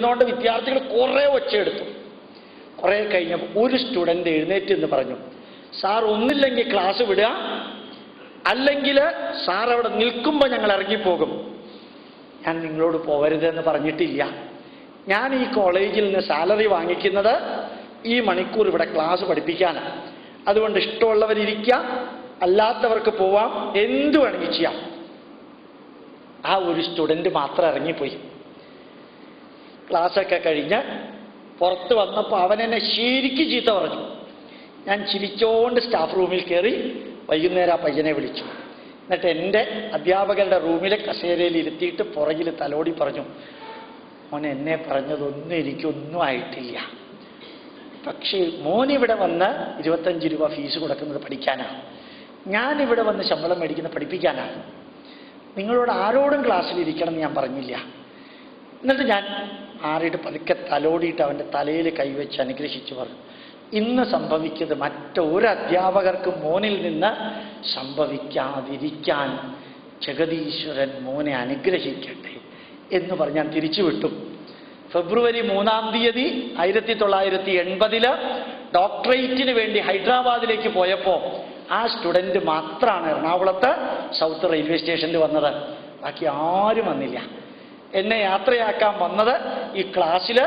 ഇരുന്നുകൊണ്ട് വിദ്യാർത്ഥികൾ കുറേ ഒച്ചയെടുത്തു കുറേ കഴിഞ്ഞപ്പോൾ ഒരു സ്റ്റുഡൻ്റ് എഴുന്നേറ്റ് എന്ന് പറഞ്ഞു സാർ ഒന്നില്ലെങ്കിൽ ക്ലാസ് വിടുക അല്ലെങ്കിൽ സാർ അവിടെ നിൽക്കുമ്പോൾ ഞങ്ങൾ ഇറങ്ങിപ്പോകും ഞാൻ നിങ്ങളോട് പോകരുതെന്ന് പറഞ്ഞിട്ടില്ല ഞാൻ ഈ കോളേജിൽ നിന്ന് സാലറി വാങ്ങിക്കുന്നത് ഈ മണിക്കൂർ ഇവിടെ ക്ലാസ് പഠിപ്പിക്കാനാണ് അതുകൊണ്ട് ഇഷ്ടമുള്ളവരിയ്ക്കാം അല്ലാത്തവർക്ക് പോവാം എന്തു വേണമെങ്കിൽ ചെയ്യാം ആ ഒരു സ്റ്റുഡൻറ് മാത്രം ഇറങ്ങിപ്പോയി ക്ലാസ്സൊക്കെ കഴിഞ്ഞ് പുറത്ത് വന്നപ്പോൾ അവൻ എന്നെ ശരിക്കും ചീത്ത പറഞ്ഞു ഞാൻ ചിരിച്ചോണ്ട് സ്റ്റാഫ് റൂമിൽ കയറി വൈകുന്നേരം ആ പയ്യനെ വിളിച്ചു എന്നിട്ട് എൻ്റെ അധ്യാപകരുടെ റൂമിലെ കസേരയിൽ ഇരുത്തിയിട്ട് പുറകിൽ തലോടി പറഞ്ഞു മോൻ എന്നെ പറഞ്ഞതൊന്നും എനിക്കൊന്നും ആയിട്ടില്ല പക്ഷേ മോൻ ഇവിടെ വന്ന് ഇരുപത്തഞ്ച് രൂപ ഫീസ് കൊടുക്കുന്നത് പഠിക്കാനാണ് ഞാനിവിടെ വന്ന് ശമ്പളം മേടിക്കുന്നത് പഠിപ്പിക്കാനാണ് നിങ്ങളോട് ആരോടും ക്ലാസ്സിൽ ഇരിക്കണം എന്ന് ഞാൻ പറഞ്ഞില്ല എന്നിട്ട് ഞാൻ ആറിയിട്ട് പതുക്കെ തലോടിയിട്ട് അവൻ്റെ തലയിൽ കൈവച്ച് അനുഗ്രഹിച്ചു പറഞ്ഞു ഇന്ന് സംഭവിക്കുന്നത് മറ്റൊരു അധ്യാപകർക്കും മോനിൽ നിന്ന് സംഭവിക്കാതിരിക്കാൻ ജഗതീശ്വരൻ മോനെ അനുഗ്രഹിക്കട്ടെ എന്ന് പറഞ്ഞ് ഞാൻ തിരിച്ചുവിട്ടു ഫെബ്രുവരി മൂന്നാം തീയതി ആയിരത്തി തൊള്ളായിരത്തി എൺപതില് ഡോക്ടറേറ്റിന് വേണ്ടി ഹൈദരാബാദിലേക്ക് പോയപ്പോൾ ആ സ്റ്റുഡൻറ് മാത്രമാണ് എറണാകുളത്ത് സൗത്ത് റെയിൽവേ സ്റ്റേഷനിൽ വന്നത് ബാക്കി ആരും വന്നില്ല എന്നെ യാത്രയാക്കാൻ വന്നത് ഈ ക്ലാസ്സിൽ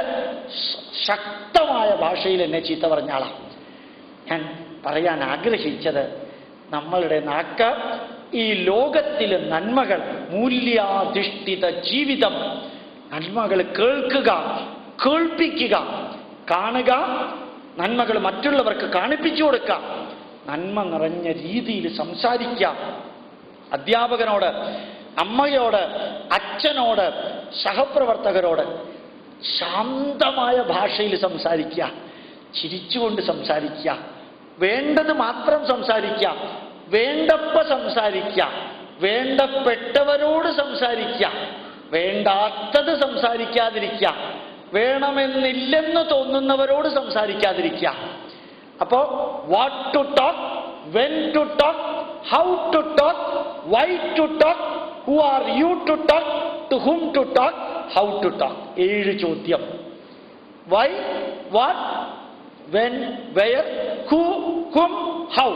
ശക്തമായ ഭാഷയിൽ എന്നെ ചീത്ത പറഞ്ഞ ആളാണ് ഞാൻ പറയാൻ ആഗ്രഹിച്ചത് നമ്മളുടെ നാക്ക് ഈ ലോകത്തിലെ നന്മകൾ മൂല്യാധിഷ്ഠിത ജീവിതം നന്മകൾ കേൾക്കുക കേൾപ്പിക്കുക കാണുക നന്മകൾ മറ്റുള്ളവർക്ക് കാണിപ്പിച്ചു കൊടുക്കുക നന്മ നിറഞ്ഞ രീതിയിൽ സംസാരിക്കാം അധ്യാപകനോട് അമ്മയോട് അച്ഛനോട് സഹപ്രവർത്തകരോട് ശാന്തമായ ഭാഷയിൽ സംസാരിക്കുക ചിരിച്ചുകൊണ്ട് സംസാരിക്കുക വേണ്ടത് മാത്രം സംസാരിക്കുക വേണ്ടപ്പ സംസാരിക്കുക വേണ്ടപ്പെട്ടവരോട് സംസാരിക്കുക വേണ്ടാത്തത് സംസാരിക്കാതിരിക്കുക വേണമെന്നില്ലെന്ന് തോന്നുന്നവരോട് സംസാരിക്കാതിരിക്കുക അപ്പോ what to talk when to talk how to talk why to talk who are you to talk to whom to talk how to talk ഏഴ് ചോദ്യം why what when where who whom how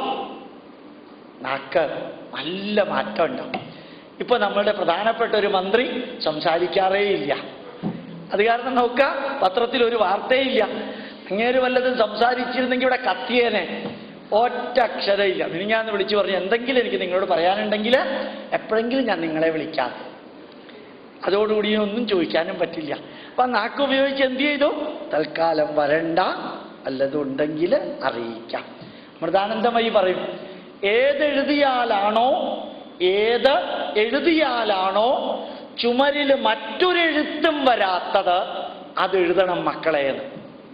നാക്ക് നല്ല മാറ്റം ഉണ്ടാവും ഇപ്പൊ നമ്മളുടെ പ്രധാനപ്പെട്ട ഒരു മന്ത്രി സംസാരിക്കാറേ ഇല്ല അത് കാരണം നോക്കുക പത്രത്തിൽ ഒരു വാർത്തയില്ല അങ്ങേര് വല്ലതും സംസാരിച്ചിരുന്നെങ്കിൽ ഇവിടെ കത്തിയേനെ ഒറ്റ അക്ഷരമില്ല മിനിഞ്ഞാന്ന് വിളിച്ചു പറഞ്ഞു എന്തെങ്കിലും എനിക്ക് നിങ്ങളോട് പറയാനുണ്ടെങ്കിൽ എപ്പോഴെങ്കിലും ഞാൻ നിങ്ങളെ വിളിക്കാം അതോടുകൂടി ഒന്നും ചോദിക്കാനും പറ്റില്ല അപ്പൊ ആ നാക്ക് ഉപയോഗിച്ച് എന്ത് ചെയ്തു തൽക്കാലം വരണ്ട വല്ലതും ഉണ്ടെങ്കിൽ അറിയിക്കാം മൃദാനന്ദമയി പറയും ഏതെഴുതിയാലാണോ ഏത് എഴുതിയാലാണോ ചുമരിൽ മറ്റൊരെഴുത്തും വരാത്തത് അത് എഴുതണം മക്കളെ എന്ന്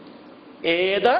ഏത്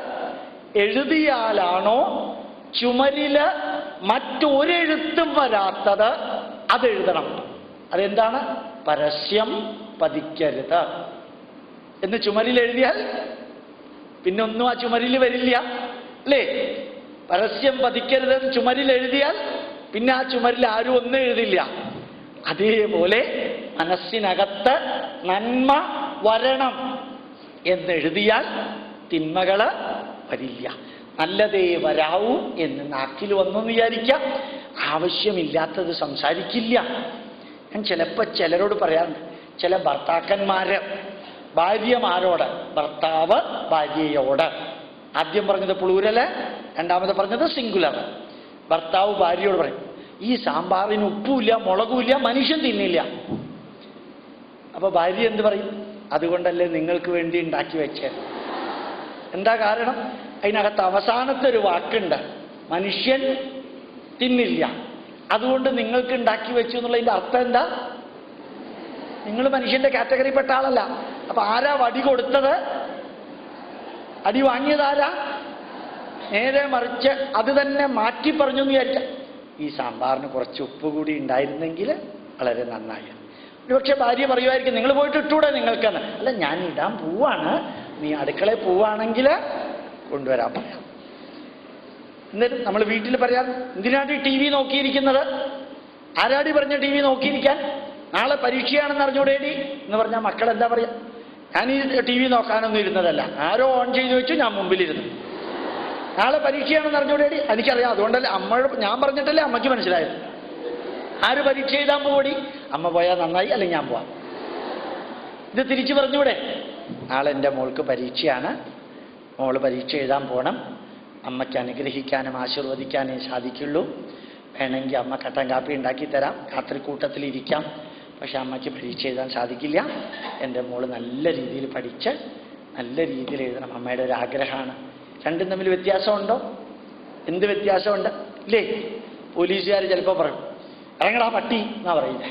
എഴുതിയാലാണോ ചുമരില് മറ്റൊരെഴുത്തും വരാത്തത് അത് എഴുതണം അതെന്താണ് പരസ്യം പതിക്കരുത് എന്ന് ചുമരിൽ എഴുതിയാൽ പിന്നെ ഒന്നും ആ ചുമരിൽ വരില്ല അല്ലേ പരസ്യം പതിക്കരുതെന്ന് ചുമരിൽ എഴുതിയാൽ പിന്നെ ആ ചുമരിൽ ആരും ഒന്നും എഴുതില്ല അതേപോലെ മനസ്സിനകത്ത് നന്മ വരണം എന്നെഴുതിയാൽ തിന്മകള് വരില്ല നല്ലതേ വരാവൂ എന്ന് നാക്കിൽ വന്നെന്ന് വിചാരിക്കാം ആവശ്യമില്ലാത്തത് സംസാരിക്കില്ല ഞാൻ ചിലപ്പോൾ ചിലരോട് പറയാറുണ്ട് ചില ഭർത്താക്കന്മാര് ഭാര്യമാരോട് ഭർത്താവ് ഭാര്യയോട് ആദ്യം പറഞ്ഞത് പ്ലൂരല് രണ്ടാമത് പറഞ്ഞത് സിംഗുലർ ഭർത്താവ് ഭാര്യയോട് പറയും ഈ സാമ്പാറിന് ഉപ്പുമില്ല മുളകുമില്ല മനുഷ്യൻ തിന്നില്ല അപ്പൊ ഭാര്യ എന്ത് പറയും അതുകൊണ്ടല്ലേ നിങ്ങൾക്ക് വേണ്ടി ഉണ്ടാക്കി വെച്ചത് എന്താ കാരണം അതിനകത്ത് അവസാനത്തെ ഒരു വാക്കുണ്ട് മനുഷ്യൻ തിന്നില്ല അതുകൊണ്ട് നിങ്ങൾക്ക് ഉണ്ടാക്കി വെച്ചു എന്നുള്ളതിന്റെ അർത്ഥം എന്താ നിങ്ങൾ മനുഷ്യന്റെ കാറ്റഗറിപ്പെട്ട ആളല്ല അപ്പൊ ആരാ വടി കൊടുത്തത് അടി വാങ്ങിയതാരാ നേരെ മറിച്ച് അത് തന്നെ മാറ്റി പറഞ്ഞു എന്ന് വിചാരിച്ച ഈ സാമ്പാറിന് കുറച്ച് ഉപ്പ് കൂടി ഉണ്ടായിരുന്നെങ്കിൽ വളരെ നന്നായി ഒരുപക്ഷെ ഭാര്യ പറയുമായിരിക്കും നിങ്ങൾ പോയിട്ട് ഇട്ടൂടെ നിങ്ങൾക്കെന്ന് അല്ല ഞാൻ ഇടാൻ പോവാണ് നീ അടുക്കളയിൽ പോവാണെങ്കിൽ കൊണ്ടുവരാൻ പറയാം എന്നിട്ട് നമ്മൾ വീട്ടിൽ പറയാം എന്തിനാണ് ടി വി നോക്കിയിരിക്കുന്നത് ആരാടി പറഞ്ഞ ടി വി നോക്കിയിരിക്കാൻ നാളെ പരീക്ഷയാണെന്ന് അറിഞ്ഞൂടേടി എന്ന് പറഞ്ഞാൽ മക്കൾ എന്താ പറയാ ഞാൻ ഈ ടി വി നോക്കാനൊന്നും ഇരുന്നതല്ല ആരോ ഓൺ ചെയ്ത് വെച്ചു ഞാൻ മുമ്പിലിരുന്നു നാളെ പരീക്ഷയാണെന്ന് അറിഞ്ഞൂടേടി എനിക്കറിയാം അതുകൊണ്ടല്ലേ അമ്മ ഞാൻ പറഞ്ഞിട്ടല്ലേ അമ്മയ്ക്ക് മനസ്സിലായത് ആര് പരീക്ഷ എഴുതാൻ പോടി അമ്മ പോയാൽ നന്നായി അല്ലെങ്കിൽ ഞാൻ പോവാം ഇത് തിരിച്ചു പറഞ്ഞൂടെ നാളെ എൻ്റെ മോൾക്ക് പരീക്ഷയാണ് മോള് പരീക്ഷ എഴുതാൻ പോണം അമ്മയ്ക്ക് അനുഗ്രഹിക്കാനും ആശീർവദിക്കാനേ സാധിക്കുള്ളൂ വേണമെങ്കിൽ അമ്മ കട്ടൻ കാപ്പി ഉണ്ടാക്കി തരാം രാത്രി കൂട്ടത്തിൽ ഇരിക്കാം പക്ഷെ അമ്മയ്ക്ക് പരീക്ഷ എഴുതാൻ സാധിക്കില്ല എൻ്റെ മോള് നല്ല രീതിയിൽ പഠിച്ച് നല്ല രീതിയിൽ എഴുതണം അമ്മയുടെ ഒരു ആഗ്രഹമാണ് രണ്ടും തമ്മിൽ വ്യത്യാസമുണ്ടോ എന്ത് വ്യത്യാസമുണ്ട് ഇല്ലേ പോലീസുകാർ ചിലപ്പോൾ പറയും ഇറങ്ങടാ പട്ടി എന്നാ പറയുന്നത്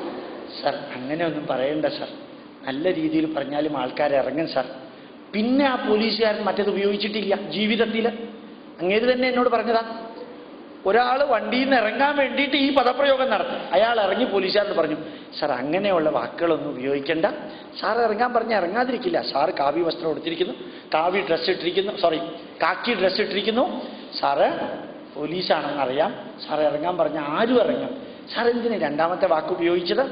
സർ അങ്ങനെയൊന്നും പറയണ്ട സർ നല്ല രീതിയിൽ പറഞ്ഞാലും ആൾക്കാർ ഇറങ്ങും സർ പിന്നെ ആ പോലീസുകാരൻ മറ്റേത് ഉപയോഗിച്ചിട്ടില്ല ജീവിതത്തിൽ അങ്ങേത് തന്നെ എന്നോട് പറഞ്ഞതാ ഒരാൾ വണ്ടിയിൽ നിന്ന് ഇറങ്ങാൻ വേണ്ടിയിട്ട് ഈ പദപ്രയോഗം നടത്തി അയാൾ ഇറങ്ങി പോലീസുകാരോട് പറഞ്ഞു സാർ അങ്ങനെയുള്ള വാക്കുകളൊന്നും ഉപയോഗിക്കണ്ട സാർ ഇറങ്ങാൻ പറഞ്ഞാൽ ഇറങ്ങാതിരിക്കില്ല സാർ കാവി വസ്ത്രം എടുത്തിരിക്കുന്നു കാവി ഡ്രസ്സ് ഇട്ടിരിക്കുന്നു സോറി കാക്കി ഡ്രസ്സ് ഇട്ടിരിക്കുന്നു സാറ് പോലീസാണെന്നറിയാം സാർ ഇറങ്ങാൻ പറഞ്ഞ ആരും ഇറങ്ങും സാർ എന്തിന് രണ്ടാമത്തെ വാക്ക് ഉപയോഗിച്ചത്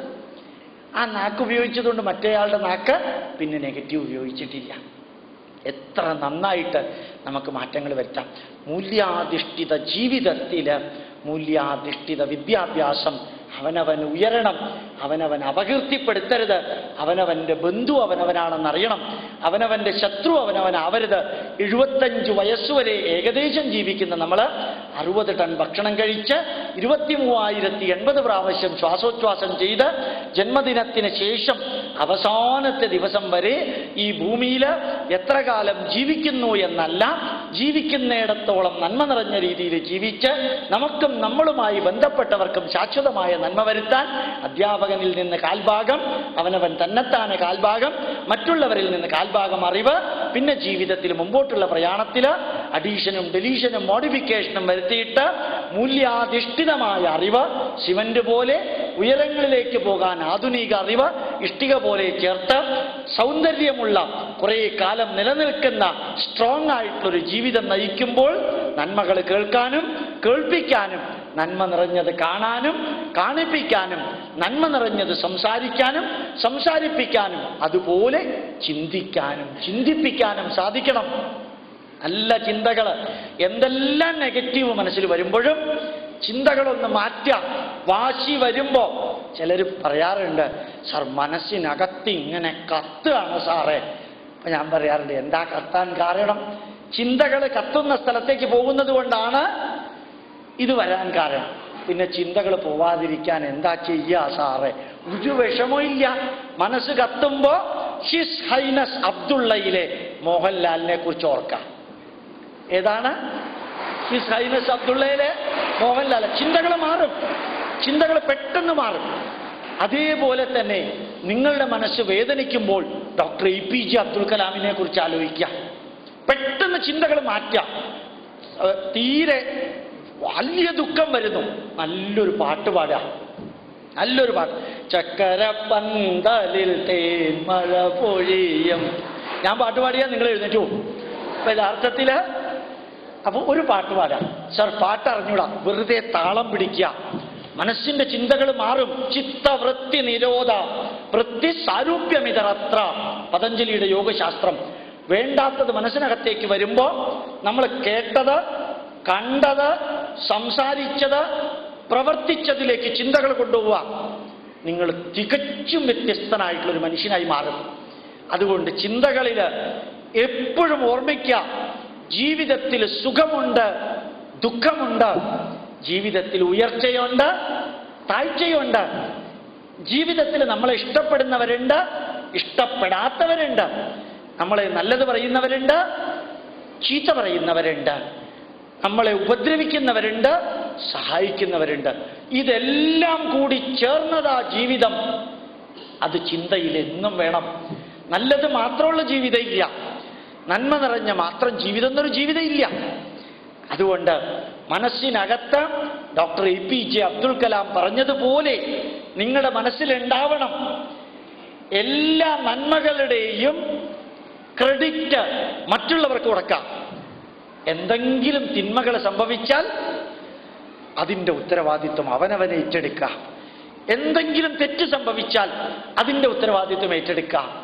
ആ നാക്ക് ഉപയോഗിച്ചതുകൊണ്ട് മറ്റേയാളുടെ നാക്ക് പിന്നെ നെഗറ്റീവ് ഉപയോഗിച്ചിട്ടില്ല എത്ര നന്നായിട്ട് നമുക്ക് മാറ്റങ്ങൾ വരുത്താം മൂല്യാധിഷ്ഠിത ജീവിതത്തിൽ മൂല്യാധിഷ്ഠിത വിദ്യാഭ്യാസം അവനവൻ ഉയരണം അവനവൻ അപകീർത്തിപ്പെടുത്തരുത് അവനവൻ്റെ ബന്ധു അവനവനാണെന്നറിയണം അവനവൻ്റെ ശത്രു അവനവനാവരുത് എഴുപത്തഞ്ച് വയസ്സുവരെ ഏകദേശം ജീവിക്കുന്ന നമ്മൾ അറുപത് ടൺ ഭക്ഷണം കഴിച്ച് ഇരുപത്തി മൂവായിരത്തി എൺപത് പ്രാവശ്യം ശ്വാസോച്ഛ്വാസം ചെയ്ത് ജന്മദിനത്തിന് ശേഷം അവസാനത്തെ ദിവസം വരെ ഈ ഭൂമിയിൽ എത്ര കാലം ജീവിക്കുന്നു എന്നല്ല ജീവിക്കുന്നിടത്തോളം നന്മ നിറഞ്ഞ രീതിയിൽ ജീവിച്ച് നമുക്കും നമ്മളുമായി ബന്ധപ്പെട്ടവർക്കും ശാശ്വതമായ നന്മ വരുത്താൻ അധ്യാപകനിൽ നിന്ന് കാൽഭാഗം അവനവൻ തന്നെത്താനെ കാൽഭാഗം മറ്റുള്ളവരിൽ നിന്ന് കാൽഭാഗം അറിവ് പിന്നെ ജീവിതത്തിൽ മുമ്പോട്ടുള്ള പ്രയാണത്തിൽ അഡീഷനും ഡെലീഷനും മോഡിഫിക്കേഷനും വരുത്തിയിട്ട് മൂല്യാധിഷ്ഠിതമായ അറിവ് സിമന്റ് പോലെ ഉയരങ്ങളിലേക്ക് പോകാൻ ആധുനിക അറിവ് ഇഷ്ടിക പോലെ ചേർത്ത് സൗന്ദര്യമുള്ള കുറേ കാലം നിലനിൽക്കുന്ന സ്ട്രോങ് ആയിട്ടുള്ളൊരു ജീവിതം നയിക്കുമ്പോൾ നന്മകൾ കേൾക്കാനും കേൾപ്പിക്കാനും നന്മ നിറഞ്ഞത് കാണാനും കാണിപ്പിക്കാനും നന്മ നിറഞ്ഞത് സംസാരിക്കാനും സംസാരിപ്പിക്കാനും അതുപോലെ ചിന്തിക്കാനും ചിന്തിപ്പിക്കാനും സാധിക്കണം നല്ല ചിന്തകൾ എന്തെല്ലാം നെഗറ്റീവ് മനസ്സിൽ വരുമ്പോഴും ചിന്തകളൊന്ന് മാറ്റാം വാശി വരുമ്പോ ചിലർ പറയാറുണ്ട് സാർ മനസ്സിനകത്ത് ഇങ്ങനെ കത്തുകയാണ് സാറേ അപ്പൊ ഞാൻ പറയാറുണ്ട് എന്താ കത്താൻ കാരണം ചിന്തകൾ കത്തുന്ന സ്ഥലത്തേക്ക് പോകുന്നത് കൊണ്ടാണ് ഇത് വരാൻ കാരണം പിന്നെ ചിന്തകൾ പോവാതിരിക്കാൻ എന്താ ചെയ്യുക സാറേ ഒരു വിഷമവും ഇല്ല മനസ്സ് കത്തുമ്പോ ഹിസ് ഹൈനസ് അബ്ദുള്ളയിലെ മോഹൻലാലിനെ കുറിച്ച് ഓർക്കാം ഏതാണ് ഹിസ് ഹൈനസ് അബ്ദുള്ളയിലെ മോഹൻലാൽ ചിന്തകൾ മാറും ചിന്തകൾ പെട്ടെന്ന് മാറും അതേപോലെ തന്നെ നിങ്ങളുടെ മനസ്സ് വേദനിക്കുമ്പോൾ doctor A P J Abdul കലാമിനെ കുറിച്ച് ആലോചിക്കാം പെട്ടെന്ന് ചിന്തകൾ മാറ്റാം ഏഹ് തീരെ വലിയ ദുഃഖം വരുന്നു നല്ലൊരു പാട്ട് പാടുക നല്ലൊരു പാട്ട് ചക്കര പന്തലിൽ തേൻ മഴ പൊഴിയും ഞാൻ പാട്ട് പാടിയാൽ നിങ്ങൾ എഴുന്നേറ്റു അപ്പൊ യഥാർത്ഥത്തില് അപ്പൊ ഒരു പാട്ട് പാടാം സർ പാട്ട് അറിഞ്ഞൂടാ വെറുതെ താളം പിടിക്കുക മനസ്സിന്റെ ചിന്തകൾ മാറും ചിത്തവൃത്തി നിരോധ വൃത്തി സാരൂപ്യമിതറത്ര പതഞ്ജലിയുടെ യോഗശാസ്ത്രം വേണ്ടാത്തത് മനസ്സിനകത്തേക്ക് വരുമ്പോ നമ്മൾ കേട്ടത് കണ്ടത് സംസാരിച്ചത് പ്രവർത്തിച്ചതിലേക്ക് ചിന്തകൾ കൊണ്ടുപോവുക നിങ്ങൾ തികച്ചും വ്യത്യസ്തനായിട്ടുള്ള ഒരു മനുഷ്യനായി മാറും അതുകൊണ്ട് ചിന്തകളിൽ എപ്പോഴും ഓർമ്മിക്കുക ജീവിതത്തിൽ സുഖമുണ്ട് ദുഃഖമുണ്ട് ജീവിതത്തിൽ ഉയർച്ചയുണ്ട് താഴ്ചയുണ്ട് ജീവിതത്തിൽ നമ്മളെ ഇഷ്ടപ്പെടുന്നവരുണ്ട് ഇഷ്ടപ്പെടാത്തവരുണ്ട് നമ്മളെ നല്ലത് പറയുന്നവരുണ്ട് ചീത്ത പറയുന്നവരുണ്ട് നമ്മളെ ഉപദ്രവിക്കുന്നവരുണ്ട് സഹായിക്കുന്നവരുണ്ട് ഇതെല്ലാം കൂടി ചേർന്നതാ ജീവിതം അത് ചിന്തയിൽ എന്നും വേണം നല്ലത് മാത്രമുള്ള ജീവിതം ഇല്ല നന്മ നിറഞ്ഞ മാത്രം ജീവിതം എന്നൊരു ജീവിതം ഇല്ല അതുകൊണ്ട് മനസ്സിനകത്ത് doctor A P J Abdul Kalam പറഞ്ഞതുപോലെ നിങ്ങളുടെ മനസ്സിലുണ്ടാവണം എല്ലാ നന്മകളുടെയും ക്രെഡിറ്റ് മറ്റുള്ളവർക്ക് കൊടുക്കാം എന്തെങ്കിലും തിന്മകൾ സംഭവിച്ചാൽ അതിൻ്റെ ഉത്തരവാദിത്വം അവനവനെ ഏറ്റെടുക്കുക എന്തെങ്കിലും തെറ്റ് സംഭവിച്ചാൽ അതിൻ്റെ ഉത്തരവാദിത്വം ഏറ്റെടുക്കുക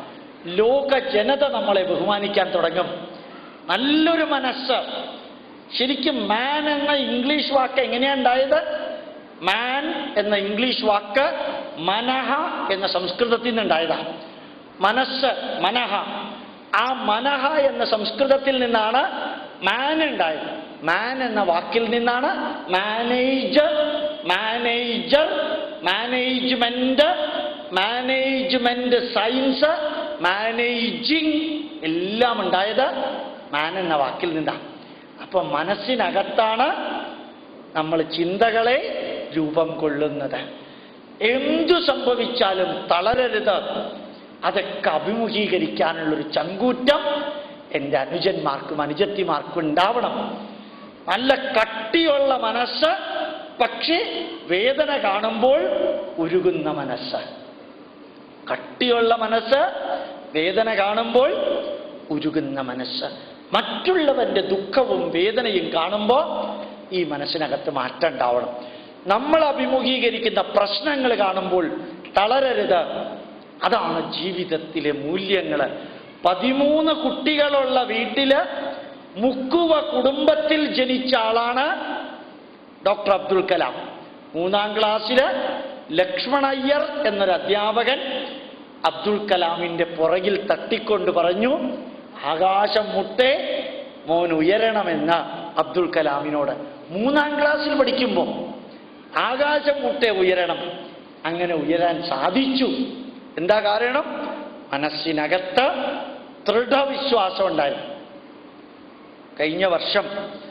ലോക ജനത നമ്മളെ ബഹുമാനിക്കാൻ തുടങ്ങും നല്ലൊരു മനസ്സ് ശരിക്കും മാൻ എന്ന ഇംഗ്ലീഷ് വാക്ക് എങ്ങനെയാണ് ഉണ്ടായത് മാൻ എന്ന ഇംഗ്ലീഷ് വാക്ക് മനഹ എന്ന സംസ്കൃതത്തിൽ നിന്നുണ്ടായതാണ് മനസ്സ് മനഹ ആ മനഹ എന്ന സംസ്കൃതത്തിൽ നിന്നാണ് മാൻ ഉണ്ടായത് മാൻ എന്ന വാക്കിൽ നിന്നാണ് manager manager management management science managing എല്ലാം ഉണ്ടായത് മാൻ എന്ന വാക്കിൽ നിന്നാണ് അപ്പൊ മനസ്സിനകത്താണ് നമ്മൾ ചിന്തകളെ രൂപം കൊള്ളുന്നത് എന്തു സംഭവിച്ചാലും തളരരുത് അതൊക്കെ അഭിമുഖീകരിക്കാനുള്ളൊരു ചങ്കൂറ്റം എൻ്റെ അനുജന്മാർക്കും അനുജത്തിമാർക്കും ഉണ്ടാവണം നല്ല കട്ടിയുള്ള മനസ്സ് പക്ഷേ വേദന കാണുമ്പോൾ ഉരുകുന്ന മനസ്സ് കട്ടിയുള്ള മനസ്സ് വേദന കാണുമ്പോൾ ഉരുകുന്ന മനസ്സ് മറ്റുള്ളവന്റെ ദുഃഖവും വേദനയും കാണുമ്പോൾ ഈ മനസ്സിനകത്ത് മാറ്റം ഉണ്ടാവണം നമ്മൾ അഭിമുഖീകരിക്കുന്ന പ്രശ്നങ്ങൾ കാണുമ്പോൾ തളരരുത് അതാണ് ജീവിതത്തിലെ മൂല്യങ്ങൾ പതിമൂന്ന് കുട്ടികളുള്ള വീട്ടില് മുക്കുവ കുടുംബത്തിൽ ജനിച്ച ആളാണ് ഡോക്ടർ അബ്ദുൽ കലാം മൂന്നാം ക്ലാസ്സില് ലക്ഷ്മണയ്യർ എന്നൊരു അധ്യാപകൻ അബ്ദുൽ കലാമിന്റെ പുറകിൽ തട്ടിക്കൊണ്ട് പറഞ്ഞു ആകാശം മുട്ടേ മോൻ ഉയരണമെന്ന് അബ്ദുൽ കലാമിനോട് മൂന്നാം ക്ലാസ്സിൽ പഠിക്കുമ്പോൾ ആകാശം മുട്ടേ ഉയരണം അങ്ങനെ ഉയരാൻ സാധിച്ചു എന്താ കാരണം മനസ്സിനകത്ത് ദൃഢവിശ്വാസം ഉണ്ടായിരുന്നു കഴിഞ്ഞ വർഷം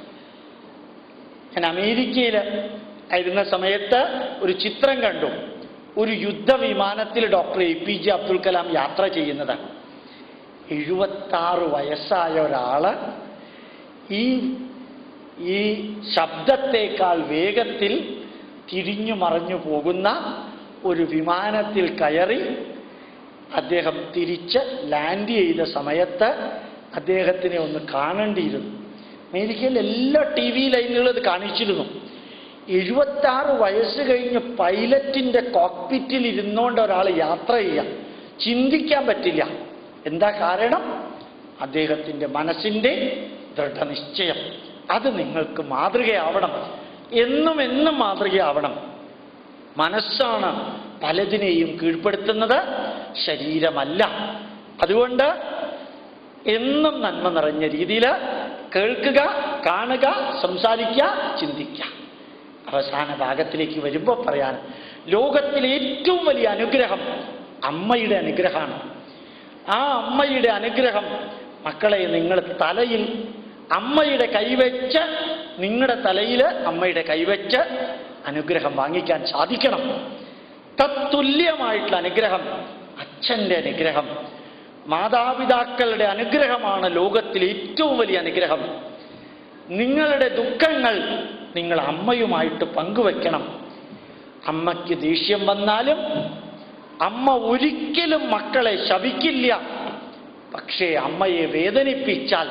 ഞാൻ അമേരിക്കയിൽ ആയിരുന്ന സമയത്ത് ഒരു ചിത്രം കണ്ടു ഒരു യുദ്ധവിമാനത്തിൽ doctor A P J Abdul Kalam യാത്ര ചെയ്യുന്നത് എഴുപത്താറ് വയസ്സായ ഒരാള് ഈ ഈ ശബ്ദത്തേക്കാൾ വേഗത്തിൽ തിരിഞ്ഞു മറഞ്ഞു പോകുന്ന ഒരു വിമാനത്തിൽ കയറി അദ്ദേഹം തിരിച്ച് ലാൻഡ് ചെയ്ത സമയത്ത് അദ്ദേഹത്തിനെ ഒന്ന് കാണേണ്ടിയിരുന്നു അമേരിക്കയിൽ എല്ലാ ടി വി ലൈനുകളും ഇത് കാണിച്ചിരുന്നു എഴുപത്താറ് വയസ്സ് കഴിഞ്ഞ് പൈലറ്റിന്റെ കോക്പിറ്റിൽ ഇരുന്നുകൊണ്ട് ഒരാൾ യാത്ര ചെയ്യാം ചിന്തിക്കാൻ പറ്റില്ല എന്താ കാരണം അദ്ദേഹത്തിന്റെ മനസ്സിന്റെ ദൃഢനിശ്ചയം അത് നിങ്ങൾക്ക് മാതൃകയാവണം എന്നും എന്നും മാതൃകയാവണം മനസ്സാണ് പലതിനെയും കീഴ്പ്പെടുത്തുന്നത് ശരീരമല്ല അതുകൊണ്ട് എന്നും നന്മ നിറഞ്ഞ രീതിയിൽ കേൾക്കുക കാണുക സംസാരിക്കുക ചിന്തിക്കുക അവസാന ഭാഗത്തിലേക്ക് വരുമ്പോൾ പറയാൻ ലോകത്തിലെ ഏറ്റവും വലിയ അനുഗ്രഹം അമ്മയുടെ അനുഗ്രഹമാണ് ആ അമ്മയുടെ അനുഗ്രഹം മക്കളെ നിങ്ങൾ തലയിൽ അമ്മയുടെ കൈവച്ച് നിങ്ങളുടെ തലയിൽ അമ്മയുടെ കൈവച്ച് അനുഗ്രഹം വാങ്ങിക്കാൻ സാധിക്കണം തത്തുല്യമായിട്ടുള്ള അനുഗ്രഹം അച്ഛൻ്റെ അനുഗ്രഹം മാതാപിതാക്കളുടെ അനുഗ്രഹമാണ് ലോകത്തിലെ ഏറ്റവും വലിയ അനുഗ്രഹം നിങ്ങളുടെ ദുഃഖങ്ങൾ നിങ്ങൾ അമ്മയുമായിട്ട് പങ്കുവെക്കണം അമ്മയ്ക്ക് ദേഷ്യം വന്നാലും അമ്മ ഒരിക്കലും മക്കളെ ശപിക്കില്ല പക്ഷേ അമ്മയെ വേദനിപ്പിച്ചാൽ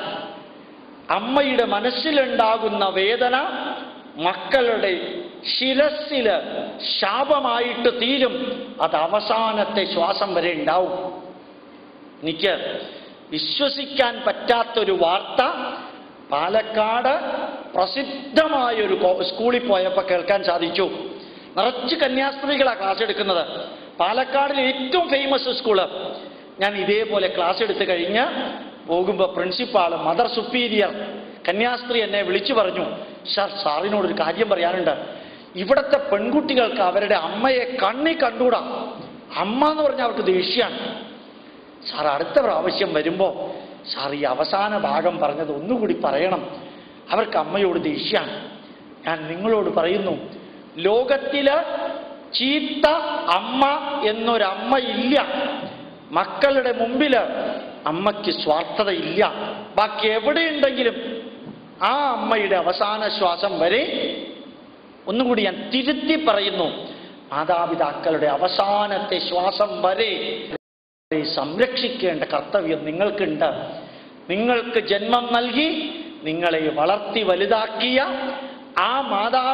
അമ്മയുടെ മനസ്സിലുണ്ടാകുന്ന വേദന മക്കളുടെ ശിരസില് ശാപമായിട്ട് തീരും അത് അവസാനത്തെ ശ്വാസം വരെ ഉണ്ടാവും എനിക്ക് വിശ്വസിക്കാൻ പറ്റാത്തൊരു വാർത്ത പാലക്കാട് പ്രസിദ്ധമായൊരു കോ- സ്കൂളിൽ പോയപ്പോൾ കേൾക്കാൻ സാധിച്ചു നിറച്ച് കന്യാസ്ത്രീകളാണ് ക്ലാസ് എടുക്കുന്നത് പാലക്കാടിലെ ഏറ്റവും ഫേമസ് സ്കൂള് ഞാൻ ഇതേപോലെ ക്ലാസ് എടുത്തു കഴിഞ്ഞ് പോകുമ്പോൾ പ്രിൻസിപ്പാൾ മദർ സുപ്പീരിയർ കന്യാസ്ത്രീ എന്നെ വിളിച്ചു പറഞ്ഞു സാർ സാറിനോടൊരു കാര്യം പറയാനുണ്ട് ഇവിടുത്തെ പെൺകുട്ടികൾക്ക് അവരുടെ അമ്മയെ കണ്ണി കണ്ടൂടാ അമ്മ എന്ന് പറഞ്ഞാൽ അവർക്ക് ദേഷ്യമാണ് സാർ അടുത്ത പ്രാവശ്യം വരുമ്പോൾ സാർ ഈ അവസാന ഭാഗം പറഞ്ഞത് ഒന്നുകൂടി പറയണം അവർക്ക് അമ്മയോട് ദേഷ്യമാണ് ഞാൻ നിങ്ങളോട് പറയുന്നു ലോകത്തില് ചീത്ത അമ്മ എന്നൊരമ്മ ഇല്ല മക്കളുടെ മുമ്പില് അമ്മയ്ക്ക് സ്വാർത്ഥതയില്ല ബാക്കി എവിടെയുണ്ടെങ്കിലും ആ അമ്മയുടെ അവസാന ശ്വാസം വരെ ഒന്നുകൂടി ഞാൻ തിരുത്തി പറയുന്നു മാതാപിതാക്കളുടെ അവസാനത്തെ ശ്വാസം വരെ അവരെ സംരക്ഷിക്കേണ്ട കർത്തവ്യം നിങ്ങൾക്കുണ്ട് നിങ്ങൾക്ക് ജന്മം നൽകി നിങ്ങളെ വളർത്തി വലുതാക്കിയ ആ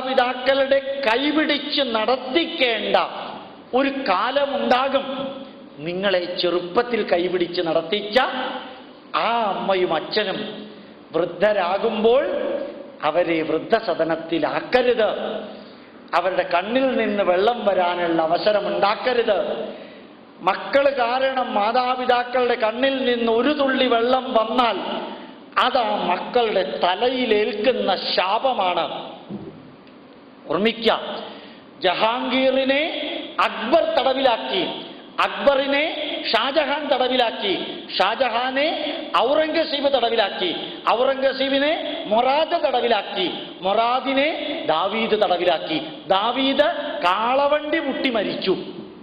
മാതാപിതാക്കളുടെ കൈപിടിച്ച് നടത്തിക്കേണ്ട ഒരു കാലമുണ്ടാകും നിങ്ങളെ ചെറുപ്പത്തിൽ കൈപിടിച്ച് നടത്തിച്ച ആ അമ്മയും അച്ഛനും വൃദ്ധരാകുമ്പോൾ അവരെ വൃദ്ധസദനത്തിലാക്കരുത് അവരുടെ കണ്ണിൽ നിന്ന് വെള്ളം വരാനുള്ള അവസരം ഉണ്ടാക്കരുത് മക്കൾ കാരണം മാതാപിതാക്കളുടെ കണ്ണിൽ നിന്ന് ഒരു തുള്ളി വെള്ളം വന്നാൽ അത് ആ മക്കളുടെ തലയിലേൽക്കുന്ന ശാപമാണ് ഓർമ്മിക്കാം ജഹാംഗീറിനെ അക്ബർ തടവിലാക്കി അക്ബറിനെ ഷാജഹാൻ തടവിലാക്കി ഷാജഹാനെ ഔറംഗസീബ് തടവിലാക്കി ഔറംഗസീബിനെ മൊറാദ് തടവിലാക്കി മൊറാദിനെ ദാവീദ് തടവിലാക്കി ദാവീദ് കാളവണ്ടി മുട്ടി മരിച്ചു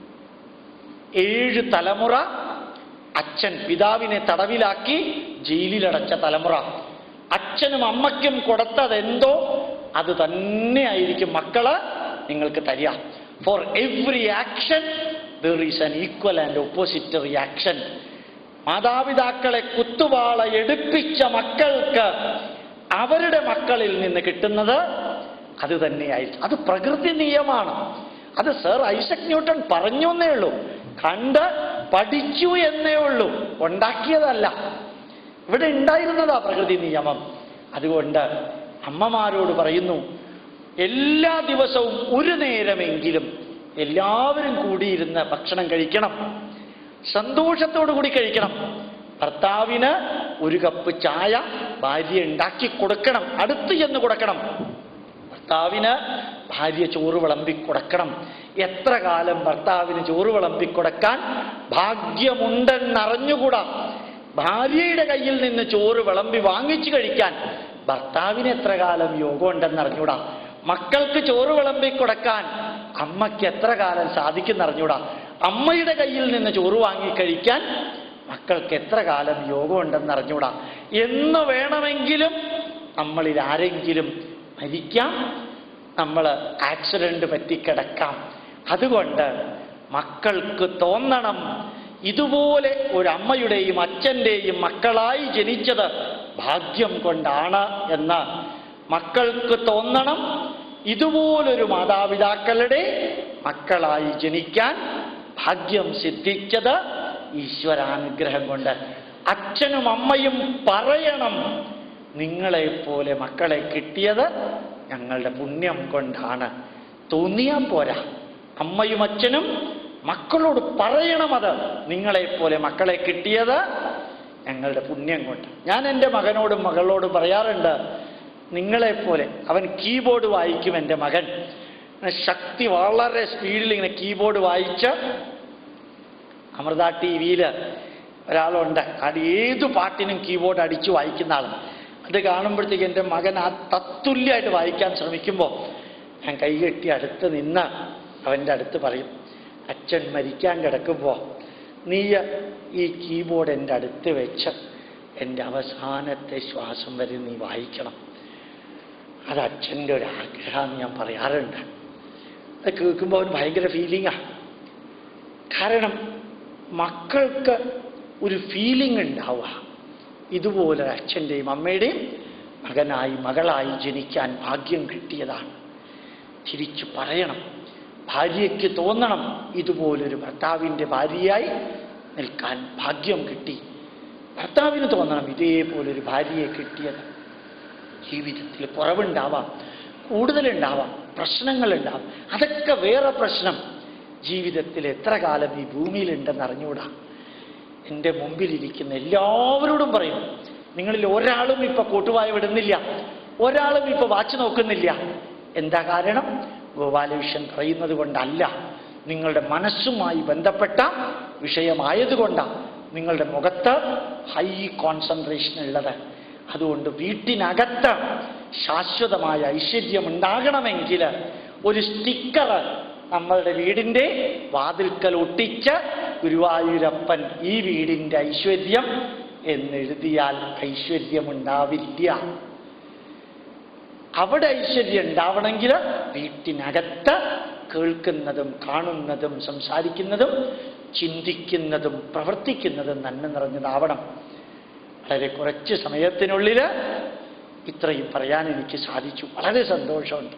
ഏഴ് തലമുറ അച്ഛൻ പിതാവിനെ തടവിലാക്കി ജയിലിലടച്ച തലമുറ അച്ഛനും അമ്മയ്ക്കും കൊടുത്തതെന്തോ അത് തന്നെയായിരിക്കും മക്കള് നിങ്ങൾക്ക് തരിക for every action there is an equal and opposite reaction മാതാപിതാക്കളെ കുത്തുവാള എടുപ്പിച്ച മക്കൾക്ക് അവരുടെ മക്കളിൽ നിന്ന് കിട്ടുന്നത് അത് തന്നെയായിരിക്കും അത് പ്രകൃതി നിയമമാണ് അത് സർ ഐസക് ന്യൂട്ടൺ പറഞ്ഞു എന്നേ ഉള്ളൂ കണ്ട് പഠിച്ചു എന്നേ ഉള്ളൂ ഉണ്ടാക്കിയതല്ല ഇവിടെ ഉണ്ടായിരുന്നതാ പ്രകൃതി നിയമം അതുകൊണ്ട് അമ്മമാരോട് പറയുന്നു എല്ലാ ദിവസവും ഒരു നേരമെങ്കിലും എല്ലാവരും കൂടിയിരുന്ന് ഭക്ഷണം കഴിക്കണം സന്തോഷത്തോടു കൂടി കഴിക്കണം ഭർത്താവിന് ഒരു കപ്പ് ചായ ഭാര്യ ഉണ്ടാക്കി കൊടുക്കണം അടുത്ത് ചെന്ന് കൊടുക്കണം ഭർത്താവിന് ഭാര്യ ചോറ് വിളമ്പി കൊടുക്കണം എത്ര കാലം ഭർത്താവിന് ചോറ് വിളമ്പി കൊടുക്കാൻ ഭാഗ്യമുണ്ടെന്നറിഞ്ഞുകൂടാ ഭാര്യയുടെ കയ്യിൽ നിന്ന് ചോറ് വിളമ്പി വാങ്ങിച്ചു കഴിക്കാൻ ഭർത്താവിന് എത്ര കാലം യോഗം ഉണ്ടെന്നറിഞ്ഞൂടാ മക്കൾക്ക് ചോറ് വിളമ്പി കൊടുക്കാൻ അമ്മയ്ക്ക് എത്ര കാലം സാധിക്കുന്നറിഞ്ഞൂടാ അമ്മയുടെ കയ്യിൽ നിന്ന് ചോറ് വാങ്ങി കഴിക്കാൻ മക്കൾക്ക് എത്ര കാലം യോഗം ഉണ്ടെന്നറിഞ്ഞൂടാ എന്ന് വേണമെങ്കിലും നമ്മളിൽ ആരെങ്കിലും മരിക്കാം നമ്മൾ ആക്സിഡന്റ് പറ്റിക്കിടക്കാം അതുകൊണ്ട് മക്കൾക്ക് തോന്നണം ഇതുപോലെ ഒരു അമ്മയുടെയും അച്ഛൻ്റെയും മക്കളായി ജനിച്ചത് ഭാഗ്യം കൊണ്ടാണ് എന്ന് മക്കൾക്ക് തോന്നണം ഇതുപോലൊരു മാതാപിതാക്കളുടെ മക്കളായി ജനിക്കാൻ ഭാഗ്യം സിദ്ധിച്ചത് ഈശ്വരാനുഗ്രഹം കൊണ്ട് അച്ഛനും അമ്മയും പറയണം നിങ്ങളെപ്പോലെ മക്കളെ കിട്ടിയത് ഞങ്ങളുടെ പുണ്യം കൊണ്ടാണ് തോന്നിയാൽ പോരാ അമ്മയും അച്ഛനും മക്കളോട് പറയണം അത് നിങ്ങളെപ്പോലെ മക്കളെ കിട്ടിയത് ഞങ്ങളുടെ പുണ്യം കൊണ്ട് ഞാൻ എൻ്റെ മകനോടും മകളോടും പറയാറുണ്ട് നിങ്ങളെപ്പോലെ അവൻ കീബോർഡ് വായിക്കും എൻ്റെ മകൻ ശക്തി വളരെ സ്പീഡിൽ ഇങ്ങനെ കീബോർഡ് വായിച്ച് അമൃത ടി വിയിൽ ഒരാളുണ്ട് അത് ഏതു പാട്ടിനും കീബോർഡ് അടിച്ചു വായിക്കുന്ന ആൾ അത് കാണുമ്പോഴത്തേക്ക് എൻ്റെ മകൻ ആ തത്തുല്യമായിട്ട് വായിക്കാൻ ശ്രമിക്കുമ്പോൾ ഞാൻ കൈകെട്ടി അടുത്ത് നിന്ന് അവൻ്റെ അടുത്ത് പറയും അച്ഛൻ മരിക്കാൻ കിടക്കുമ്പോൾ നീ ഈ കീബോർഡ് എൻ്റെ അടുത്ത് വെച്ച് എൻ്റെ അവസാനത്തെ ശ്വാസം വരെ നീ വായിക്കണം അത് അച്ഛൻ്റെ ഒരു ആഗ്രഹമെന്ന് ഞാൻ പറയാറുണ്ട് അത് കേൾക്കുമ്പോൾ അവന് ഭയങ്കര ഫീലിംഗാണ് കാരണം മക്കൾക്ക് ഒരു ഫീലിംഗ് ഉണ്ടാവുക ഇതുപോലെ അച്ഛൻ്റെയും അമ്മയുടെയും മകനായി മകളായി ജനിക്കാൻ ഭാഗ്യം കിട്ടിയതാണ് തിരിച്ചു പറയണം ഭാര്യയ്ക്ക് തോന്നണം ഇതുപോലൊരു ഭർത്താവിൻ്റെ ഭാര്യയായി നിൽക്കാൻ ഭാഗ്യം കിട്ടി ഭർത്താവിന് തോന്നണം ഇതേപോലൊരു ഭാര്യയെ കിട്ടിയത് ജീവിതത്തിൽ കുറവുണ്ടാവാം കൂടുതലുണ്ടാവാം പ്രശ്നങ്ങളുണ്ടാവാം അതൊക്കെ വേറെ പ്രശ്നം ജീവിതത്തിൽ എത്ര കാലം ഈ ഭൂമിയിലുണ്ടെന്ന് അറിഞ്ഞുകൂടാ എൻ്റെ മുമ്പിലിരിക്കുന്ന എല്ലാവരോടും പറയും നിങ്ങളിൽ ഒരാളും ഇപ്പൊ കൂട്ടുവായ വിടുന്നില്ല ഒരാളും ഇപ്പൊ വാച്ച് നോക്കുന്നില്ല എന്താ കാരണം ഗോപാലകൃഷ്ണൻ പറയുന്നത് കൊണ്ടല്ല നിങ്ങളുടെ മനസ്സുമായി ബന്ധപ്പെട്ട വിഷയമായതുകൊണ്ടാണ് നിങ്ങളുടെ മുഖത്ത് ഹൈ കോൺസെൻട്രേഷൻ ഉള്ളത് അതുകൊണ്ട് വീട്ടിനകത്ത് ശാശ്വതമായ ഐശ്വര്യം ഉണ്ടാകണമെങ്കിൽ ഒരു സ്റ്റിക്കർ നമ്മളുടെ വീടിൻ്റെ വാതിൽക്കൽ ഒട്ടിച്ച് ഗുരുവായൂരപ്പൻ ഈ വീടിൻ്റെ ഐശ്വര്യം എന്നെഴുതിയാൽ ഐശ്വര്യമുണ്ടാവില്ല അവിടെ ഐശ്വര്യം ഉണ്ടാവണമെങ്കിൽ വീട്ടിനകത്ത് കേൾക്കുന്നതും കാണുന്നതും സംസാരിക്കുന്നതും ചിന്തിക്കുന്നതും പ്രവർത്തിക്കുന്നതും നന്മ നിറഞ്ഞതാവണം വളരെ കുറച്ച് സമയത്തിനുള്ളിൽ ഇത്രയും പറയാൻ എനിക്ക് സാധിച്ചു വളരെ സന്തോഷമുണ്ട്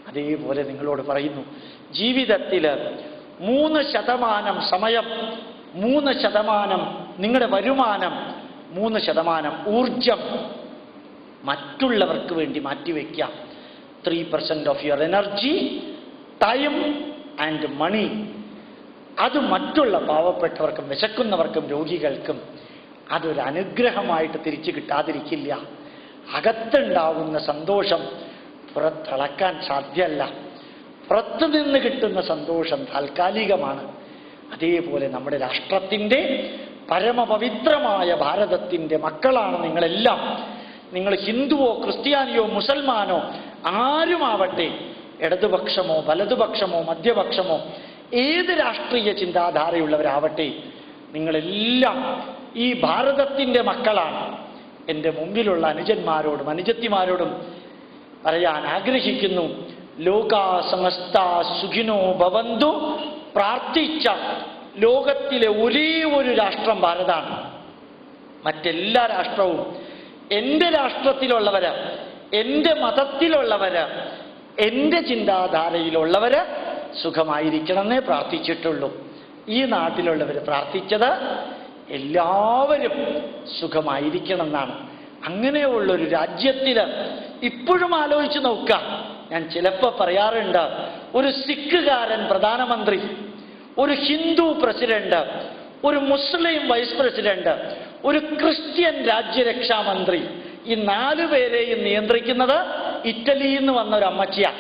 അതേപോലെ നിങ്ങളോട് പറയുന്നു ജീവിതത്തിൽ മൂന്ന് ശതമാനം സമയം മൂന്ന് ശതമാനം നിങ്ങളുടെ വരുമാനം മൂന്ന് ശതമാനം ഊർജം മറ്റുള്ളവർക്ക് വേണ്ടി മാറ്റിവെക്കാം three percent of your energy time and money അത് മറ്റുള്ള പാവപ്പെട്ടവർക്കും വിശക്കുന്നവർക്കും രോഗികൾക്കും അതൊരു അനുഗ്രഹമായിട്ട് തിരിച്ചു കിട്ടാതിരിക്കില്ല അകത്തുണ്ടാവുന്ന സന്തോഷം പുറത്തളക്കാൻ സാധ്യമല്ല പുറത്തു നിന്ന് കിട്ടുന്ന സന്തോഷം താൽക്കാലികമാണ് അതേപോലെ നമ്മുടെ രാഷ്ട്രത്തിൻ്റെ പരമപവിത്രമായ ഭാരതത്തിൻ്റെ മക്കളാണ് നിങ്ങളെല്ലാം നിങ്ങൾ ഹിന്ദുവോ ക്രിസ്ത്യാനിയോ മുസൽമാനോ ആരുമാവട്ടെ ഇടതുപക്ഷമോ വലതുപക്ഷമോ മധ്യപക്ഷമോ ഏത് രാഷ്ട്രീയ ചിന്താധാരയുള്ളവരാവട്ടെ നിങ്ങളെല്ലാം ഈ ഭാരതത്തിൻ്റെ മക്കളാണ് എൻ്റെ മുമ്പിലുള്ള അനുജന്മാരോടും അനുജത്തിമാരോടും പറയാൻ ആഗ്രഹിക്കുന്നു ലോകാ സമസ്ത സുഖിനോ ഭവന്തു പ്രാർത്ഥിച്ച ലോകത്തിലെ ഒരേ ഒരു രാഷ്ട്രം ഭാരതാണ് മറ്റെല്ലാ രാഷ്ട്രവും എൻ്റെ രാഷ്ട്രത്തിലുള്ളവര് എൻ്റെ മതത്തിലുള്ളവര് എൻ്റെ ചിന്താധാരയിലുള്ളവര് സുഖമായിരിക്കണമെന്നേ പ്രാർത്ഥിച്ചിട്ടുള്ളൂ ഈ നാട്ടിലുള്ളവർ പ്രാർത്ഥിച്ചത് എല്ലാവരും സുഖമായിരിക്കണം എന്നാണ് അങ്ങനെയുള്ളൊരു രാജ്യത്തിൽ ഇപ്പോഴും ആലോചിച്ച് നോക്കുക ഞാൻ ചിലപ്പോൾ പറയാറുണ്ട് ഒരു സിഖുകാരൻ പ്രധാനമന്ത്രി ഒരു ഹിന്ദു പ്രസിഡന്റ് ഒരു മുസ്ലിം വൈസ് പ്രസിഡന്റ് ഒരു ക്രിസ്ത്യൻ രാജ്യരക്ഷാ മന്ത്രി ഈ നാലു പേരെയും നിയന്ത്രിക്കുന്നത് ഇറ്റലിയിൽ നിന്ന് വന്ന ഒരു അമ്മച്ചിയാണ്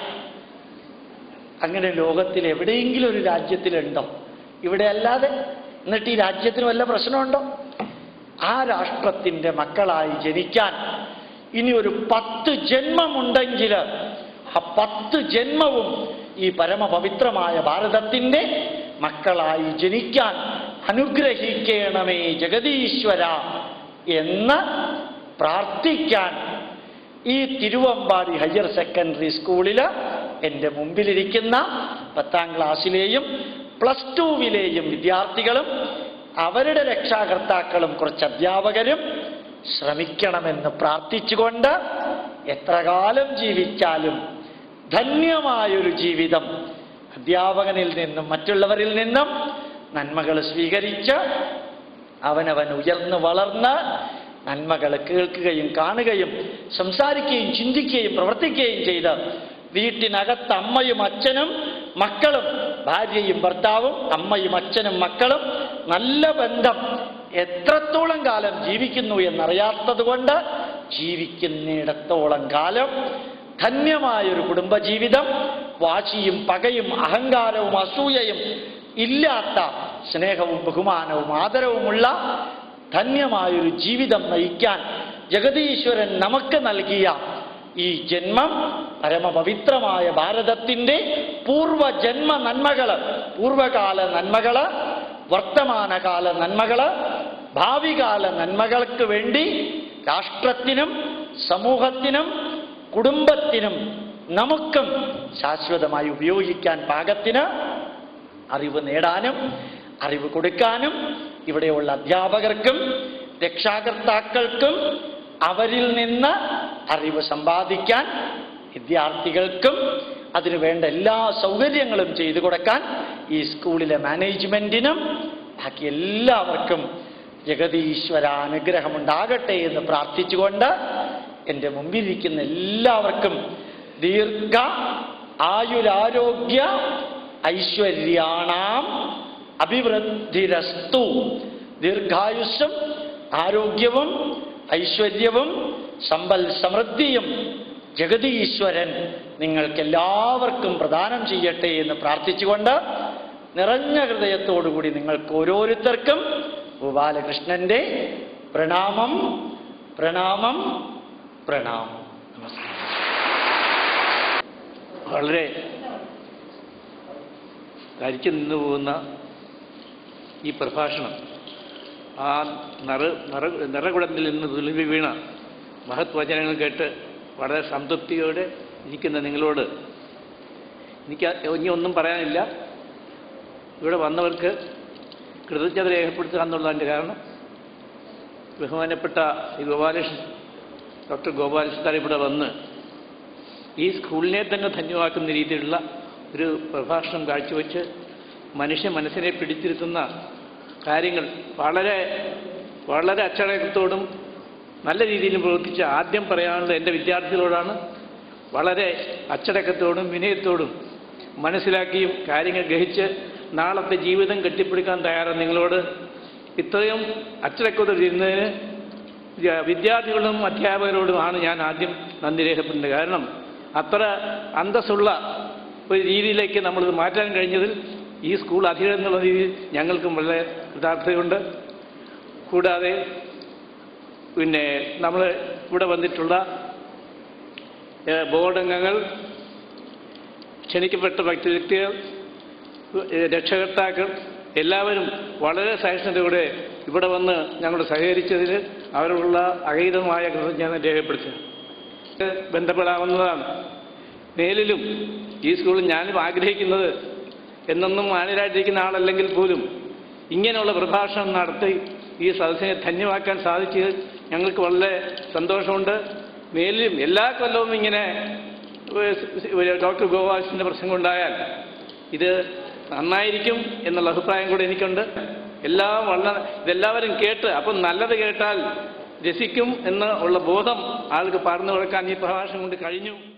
അങ്ങനെ ലോകത്തിൽ എവിടെയെങ്കിലും ഒരു രാജ്യത്തിലുണ്ടോ ഇവിടെ അല്ലാതെ എന്നിട്ട് ഈ രാജ്യത്തിന് വല്ല പ്രശ്നമുണ്ടോ ആ രാഷ്ട്രത്തിൻ്റെ മക്കളായി ജനിക്കാൻ ഇനി ഒരു പത്ത് ജന്മമുണ്ടെങ്കിൽ ആ പത്ത് ജന്മവും ഈ പരമപവിത്രമായ ഭാരതത്തിൻ്റെ മക്കളായി ജനിക്കാൻ അനുഗ്രഹിക്കണമേ ജഗതീശ്വര എന്ന് പ്രാർത്ഥിക്കാൻ ഈ തിരുവമ്പാടി ഹയർ സെക്കൻഡറി സ്കൂളിൽ എൻ്റെ മുമ്പിലിരിക്കുന്ന പത്താം ക്ലാസ്സിലെയും പ്ലസ് ടുവിലെയും വിദ്യാർത്ഥികളും അവരുടെ രക്ഷാകർത്താക്കളും കുറച്ച് അധ്യാപകരും ശ്രമിക്കണമെന്ന് പ്രാർത്ഥിച്ചുകൊണ്ട് എത്ര കാലം ജീവിച്ചാലും ധന്യമായൊരു ജീവിതം അധ്യാപകനിൽ നിന്നും മറ്റുള്ളവരിൽ നിന്നും നന്മകൾ സ്വീകരിച്ച് അവനവൻ ഉയർന്നു വളർന്ന് നന്മകൾ കേൾക്കുകയും കാണുകയും സംസാരിക്കുകയും ചിന്തിക്കുകയും പ്രവർത്തിക്കുകയും ചെയ്ത് വീട്ടിനകത്ത് അമ്മയും അച്ഛനും മക്കളും ഭാര്യയും ഭർത്താവും അമ്മയും അച്ഛനും മക്കളും നല്ല ബന്ധം എത്രത്തോളം കാലം ജീവിക്കുന്നു എന്നറിയാത്തത് കൊണ്ട് ജീവിക്കുന്നിടത്തോളം കാലം ധന്യമായൊരു കുടുംബജീവിതം വാശിയും പകയും അഹങ്കാരവും അസൂയയും ഇല്ലാത്ത സ്നേഹവും ബഹുമാനവും ആദരവുമുള്ള ധന്യമായൊരു ജീവിതം നയിക്കാൻ ജഗതീശ്വരൻ നമുക്ക് നൽകിയ ഈ ജന്മം പരമപവിത്രമായ ഭാരതത്തിൻ്റെ പൂർവജന്മ നന്മകള് പൂർവകാല നന്മകള് വർത്തമാനകാല നന്മകള് ഭാവികാല നന്മകൾക്ക് വേണ്ടി രാഷ്ട്രത്തിനും സമൂഹത്തിനും കുടുംബത്തിനും നമുക്കും ശാശ്വതമായി ഉപയോഗിക്കാൻ പാകത്തിന് അറിവ് നേടാനും അറിവ് കൊടുക്കാനും ഇവിടെയുള്ള അധ്യാപകർക്കും രക്ഷാകർത്താക്കൾക്കും അവരിൽ നിന്ന് അറിവ് സമ്പാദിക്കാൻ വിദ്യാർത്ഥികൽക്കും അതിനു വേണ്ട എല്ലാ സൗകര്യങ്ങളും ചെയ്തു കൊടുക്കാൻ ഈ സ്കൂളിലെ മാനേജ്മെന്റിനും ബാക്കി എല്ലാവർക്കും ജഗതീശ്വര അനുഗ്രഹമുണ്ടാകട്ടെ എന്ന് പ്രാർത്ഥിച്ചുകൊണ്ട് എൻ്റെ മുമ്പിലിരിക്കുന്ന എല്ലാവർക്കും ദീർഘ ആയുരാരോഗ്യ ഐശ്വര്യാണാം അഭിവൃദ്ധിരസ്തു ദീർഘായുസ്സും ആരോഗ്യവും ഐശ്വര്യവും സമ്പൽ സമൃദ്ധിയും ജഗതീശ്വരൻ നിങ്ങൾക്കെല്ലാവർക്കും പ്രദാനം ചെയ്യട്ടെ എന്ന് പ്രാർത്ഥിച്ചുകൊണ്ട് നിറഞ്ഞ ഹൃദയത്തോടുകൂടി നിങ്ങൾക്ക് ഓരോരുത്തർക്കും ഗോപാലകൃഷ്ണന്റെ പ്രണാമം പ്രണാമം പ്രണാമം നമസ്കാരം വളരെ ധരിച്ചു നിന്നു പോകുന്ന ഈ പ്രഭാഷണം ആ നിറ നിറ നിറകുടത്തിൽ നിന്ന് തുളുമ്പി വീണ മഹത് വചനങ്ങൾ കേട്ട് വളരെ സംതൃപ്തിയോടെ ഇരിക്കുന്ന നിങ്ങളോട് എനിക്ക് ഇനി ഒന്നും പറയാനില്ല ഇവിടെ വന്നവർക്ക് കൃതജ്ഞത രേഖപ്പെടുത്തുക എന്നുള്ളതിൻ്റെ കാരണം ബഹുമാനപ്പെട്ട ഈ ഗോപാലകൃഷ്ണൻ ഡോക്ടർ ഗോപാലകൃഷ്ണൻ ഇവിടെ വന്ന് ഈ സ്കൂളിനെ തന്നെ ധന്യമാക്കുന്ന രീതിയിലുള്ള ഒരു പ്രഭാഷണം കാഴ്ചവെച്ച് മനുഷ്യ മനസ്സിനെ പിടിച്ചിരുത്തുന്ന കാര്യങ്ങൾ വളരെ വളരെ അച്ചടക്കത്തോടും നല്ല രീതിയിലും പ്രവർത്തിച്ച് ആദ്യം പറയാനുള്ളത് എൻ്റെ വിദ്യാർത്ഥികളോടാണ് വളരെ അച്ചടക്കത്തോടും വിനയത്തോടും മനസ്സിലാക്കിയും കാര്യങ്ങൾ ഗ്രഹിച്ച് നാളത്തെ ജീവിതം കെട്ടിപ്പിടിക്കാൻ തയ്യാറാണ് നിങ്ങളോട് ഇത്രയും അച്ചടക്കത്തോടെ ഇരുന്നതിന് വിദ്യാ- വിദ്യാർത്ഥികളും അധ്യാപകരോടുമാണ് ഞാൻ ആദ്യം നന്ദി രേഖപ്പെടുന്നത് കാരണം അത്ര അന്തസ്സുള്ള ഒരു രീതിയിലേക്ക് നമ്മളിത് മാറ്റാൻ കഴിഞ്ഞതിൽ ഈ സ്കൂൾ അധികൃതർ എന്നുള്ള രീതിയിൽ ഞങ്ങൾക്കും വളരെ കൃതാർത്ഥതയുണ്ട് കൂടാതെ പിന്നെ നമ്മൾ ഇവിടെ വന്നിട്ടുള്ള ഏഹ്, ബോർഡ് അംഗങ്ങൾ ക്ഷണിക്കപ്പെട്ട വ്യക്തി വ്യക്തികൾ ഏഹ്, രക്ഷകർത്താക്കൾ എല്ലാവരും വളരെ സഹിഷ്ണുതയോടെ ഇവിടെ വന്ന് ഞങ്ങളോട് സഹകരിച്ചതിൽ അവരോടുള്ള അഗീതമായ കൃതജ്ഞത രേഖപ്പെടുത്തുക ഇത് ബന്ധപ്പെടാവുന്നതാണ് മേലിലും ഈ സ്കൂളിൽ ഞാനും ആഗ്രഹിക്കുന്നത് എന്നൊന്നും മാന്യരായിട്ടിരിക്കുന്ന ആളല്ലെങ്കിൽ പോലും ഇങ്ങനെയുള്ള പ്രഭാഷണം നടത്തി ഈ സദസ്സിനെ ധന്യമാക്കാൻ സാധിച്ചത് ഞങ്ങൾക്ക് വളരെ സന്തോഷമുണ്ട് മേലിലും എല്ലാ കൊല്ലവും ഇങ്ങനെ ഒരു ഡോക്ടർ ഗോപാലകൃഷ്ണൻ്റെ പ്രസംഗം ഉണ്ടായാൽ ഇത് നന്നായിരിക്കും എന്നുള്ള അഭിപ്രായം കൂടെ എനിക്കുണ്ട് എല്ലാം വളരെ ഇതെല്ലാവരും കേട്ട് അപ്പം നല്ലത് കേട്ടാൽ രസിക്കും എന്ന് ഉള്ള ബോധം ആൾക്ക് പറഞ്ഞു കൊടുക്കാൻ ഈ പ്രഭാഷണം കൊണ്ട് കഴിഞ്ഞു